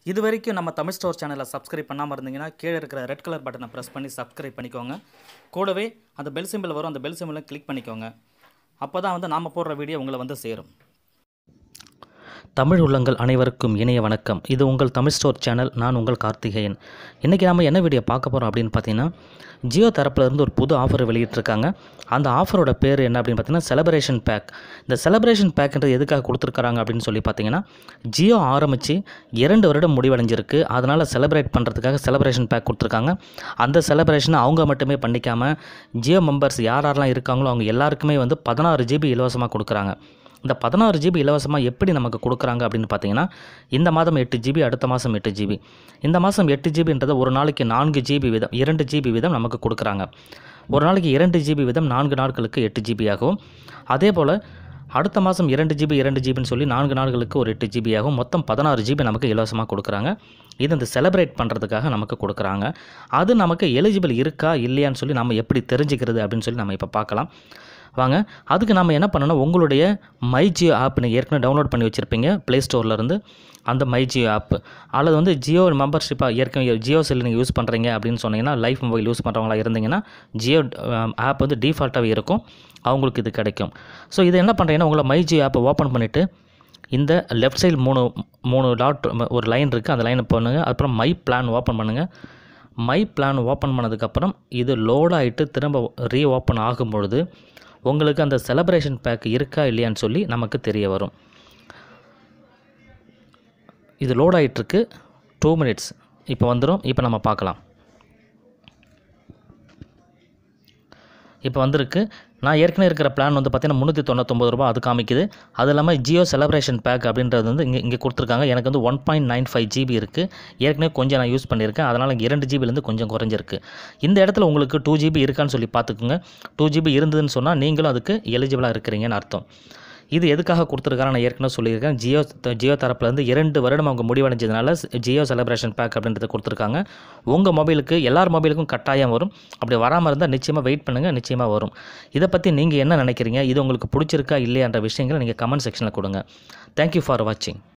இது வரைக்கும் நம்ம தமிழ் ஸ்டோர் சேனலை சப்ஸ்கிரைப் பண்ணாமல் இருந்தீங்கன்னா கீழே இருக்கிற ரெட் கலர் பட்டனை ப்ரெஸ் பண்ணி சப்ஸ்கிரைப் பண்ணிக்கோங்க கூடவே அந்த பெல் சிம்பிள் வரும் அந்த பெல் சிம்பிளை கிளிக் பண்ணிக்கோங்க அப்போ தான் வந்து நாம் போடுற வீடியோ உங்களை வந்து சேரும் தமிழ் உள்ளங்கள் அனைவருக்கும் இணைய வணக்கம் இது உங்கள் தமிழ் ஸ்டோர் சேனல் நான் உங்கள் கார்த்திகேயன் இன்றைக்கி நம்ம என்ன வீடியோ பார்க்க போகிறோம் அப்படின்னு பார்த்தீங்கன்னா ஜியோ தரப்புல இருந்து ஒரு புது ஆஃபர் வெளியிட்டிருக்காங்க அந்த ஆஃபரோட பேர் என்ன அப்படின்னு பார்த்தீங்கன்னா செலப்ரேஷன் பேக் இந்த செலப்ரேஷன் பேக்ன்றது எதுக்காக கொடுத்துருக்காங்க அப்படின்னு சொல்லி பார்த்தீங்கன்னா ஜியோ ஆரம்பித்து இரண்டு வருடம் முடிவடைஞ்சிருக்கு அதனால் செலிப்ரேட் பண்ணுறதுக்காக செலப்ரேஷன் பேக் கொடுத்துருக்காங்க அந்த செலப்ரேஷனை அவங்க மட்டுமே பண்ணிக்காமல் ஜியோ மெம்பர்ஸ் யார் யாரெல்லாம் இருக்காங்களோ அவங்க எல்லாருக்குமே வந்து பதினாறு ஜிபி இலவசமாக கொடுக்குறாங்க இந்த பதினாறு ஜிபி இலவசமாக எப்படி நமக்கு கொடுக்குறாங்க அப்படின்னு பார்த்தீங்கன்னா இந்த மாதம் எட்டு ஜிபி அடுத்த மாதம் எட்டு ஜிபி இந்த மாதம் எட்டு ஜிபின்றது ஒரு நாளைக்கு நான்கு ஜிபி வீதம் இரண்டு ஜிபி வீதம் நமக்கு கொடுக்குறாங்க ஒரு நாளைக்கு இரண்டு ஜிபி வீதம் நான்கு நாட்களுக்கு எட்டு ஜிபி ஆகும் அதே போல் அடுத்த மாதம் இரண்டு ஜிபி இரண்டு ஜிபின்னு சொல்லி நான்கு நாட்களுக்கு ஒரு எட்டு ஜிபி ஆகும் மொத்தம் பதினாறு ஜிபி நமக்கு இலவசமாக கொடுக்குறாங்க இது இந்த செலிப்ரேட் பண்ணுறதுக்காக நமக்கு கொடுக்குறாங்க அது நமக்கு எலிஜிபிள் இருக்கா இல்லையான்னு சொல்லி நம்ம எப்படி தெரிஞ்சுக்கிறது அப்படின்னு சொல்லி நம்ம இப்போ பார்க்கலாம் வாங்க அதுக்கு நம்ம என்ன பண்ணணும் உங்களுடைய மை ஜியோ ஆப் நீங்கள் ஏற்கனவே டவுன்லோட் பண்ணி வச்சுருப்பீங்க ப்ளே ஸ்டோர்லேருந்து அந்த மை ஜியோ ஆப் அல்லது வந்து ஜியோ மெம்பர்ஷிப்பாக ஏற்கனவே ஜியோ செல் நீங்கள் யூஸ் பண்ணுறீங்க அப்படின்னு சொன்னீங்கன்னா லைஃப் மொபைல் யூஸ் பண்ணுறவங்களா இருந்தீங்கன்னா ஜியோ ஆப் வந்து டிஃபால்ட்டாகவே இருக்கும் அவங்களுக்கு இது கிடைக்கும் ஸோ இது என்ன பண்ணுறீங்கன்னா உங்களை மை ஜியோ ஆப்பை ஓப்பன் பண்ணிவிட்டு இந்த லெஃப்ட் சைடு மூணு மூணு டாட் ஒரு லைன் இருக்குது அந்த லைனை பண்ணுங்கள் அப்புறம் மை பிளான் ஓப்பன் பண்ணுங்கள் மை பிளான் ஓப்பன் பண்ணதுக்கப்புறம் இது லோட் ஆகிட்டு திரும்ப ரீ ஓப்பன் ஆகும் பொழுது உங்களுக்கு அந்த செலப்ரேஷன் பேக் இருக்கா இல்லையான்னு சொல்லி நமக்கு தெரிய வரும் இது லோட் ஆகிட்டுருக்கு டூ மினிட்ஸ் இப்போ வந்துடும் இப்போ நம்ம பார்க்கலாம் இப்போ வந்திருக்கு நான் ஏற்கனவே இருக்கிற பிளான் வந்து பார்த்தீங்கன்னா முந்நூற்றி தொண்ணூத்தொம்பது ரூபா அது காமிக்குது அது இல்லாமல் ஜியோ செலப்ரேஷன் பேக் அப்படின்றது வந்து இங்கே இங்கே கொடுத்துருக்காங்க எனக்கு வந்து one point nine five GB இருக்குது ஏற்கனவே கொஞ்சம் நான் யூஸ் பண்ணியிருக்கேன் அதனால் இங்கே இரண்டு ஜிபிலேருந்து கொஞ்சம் குறைஞ்சிருக்கு இந்த இடத்துல உங்களுக்கு டூ ஜிபி இருக்கான்னு சொல்லி பார்த்துக்குங்க டூ ஜிபி இருந்ததுன்னு சொன்னால் நீங்களும் அதுக்கு எலிஜிபிளாக இருக்கிறீங்கன்னு அர்த்தம் இது எதுக்காக கொடுத்துருக்காங்க நான் ஏற்கனவே சொல்லியிருக்கேன் ஜியோ ஜியோ தரப்புலேருந்து இரண்டு வருடம் அவங்க முடிவடைஞ்சதுனால ஜியோ செலிப்ரேஷன் பேக் அப்படின்றத கொடுத்துருக்காங்க உங்கள் மொபைலுக்கு எல்லார் மொபைலுக்கும் கட்டாயம் வரும் அப்படி வராமல் இருந்தால் நிச்சயமாக வெயிட் பண்ணுங்கள் நிச்சயமாக வரும் இதை பற்றி நீங்கள் என்ன நினைக்கிறீங்க இது உங்களுக்கு பிடிச்சிருக்கா இல்லையான்ற விஷயங்களை நீங்கள் கமெண்ட் செக்ஷனில் கொடுங்க தேங்க்யூ ஃபார் வாட்சிங்